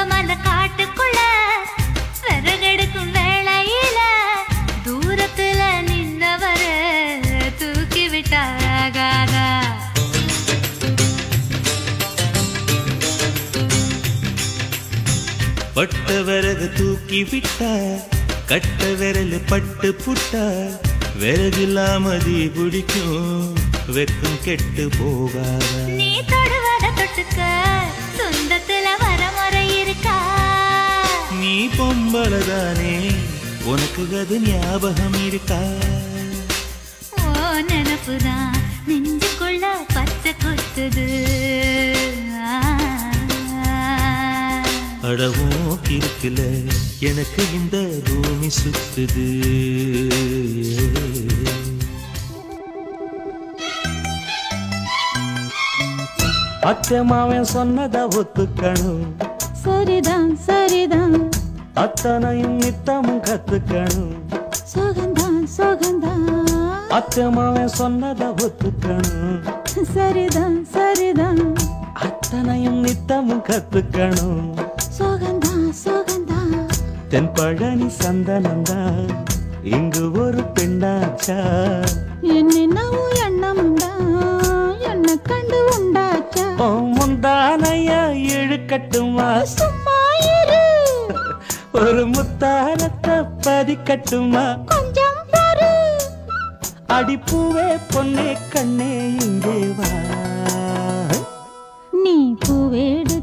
சொந்தமான காட்டுக்குள்ள விறகெடுக்கும் வேளையில தூரத்துல நின்னவர தூக்கி விட்டாகாதா பட்ட விறகு தூக்கி விட்டா கட்ட விரல் பட்டு புட்டா விறகில்லாம தீ பிடிக்கும் வெக்கம் கெட்டு போகாதா நீ தொடுவத தொட்டுக்க சொந்தத்துல வரமுறை இருக்கா நீ பொம்பளதானே உனக்கு அது ஞாபகம் இருக்கா ஓ நினப்புதான் நெஞ்சுக்குள்ள பச்சை கொத்துது ஆ. அடவும் இருக்குல எனக்கு இந்த பூமி சுத்துது அத்தை மாவன் சொன்னதை ஒத்துக்கணும் சரிதான் சரிதான் அத்தனையும் நித்தமும் கத்துக்கணும் சுகந்தான் சுகந்தான் அத்தை மாவன் சொன்னதை ஒத்துக்கணும் சரிதான் சரிதான் அத்தனையும் நித்தமும் கத்துக்கணும் சுகந்தான் சுகந்தான் தென் பழனி சந்தனந்தா இங்கு ஒரு பெண்ணாச்சா என்னென்னவும் எண்ணமுண்டா என்ன கண்டு உண்டாச்சா ஓ முந்தானையா இழுக்கட்டுமா சும்மா இரு ஒரு முத்தானத்தை பதிக்கட்டுமா கொஞ்சம் பாரு அடிப்பூவே பொன்னே கண்ணே இங்கே வா நீ பூவேடு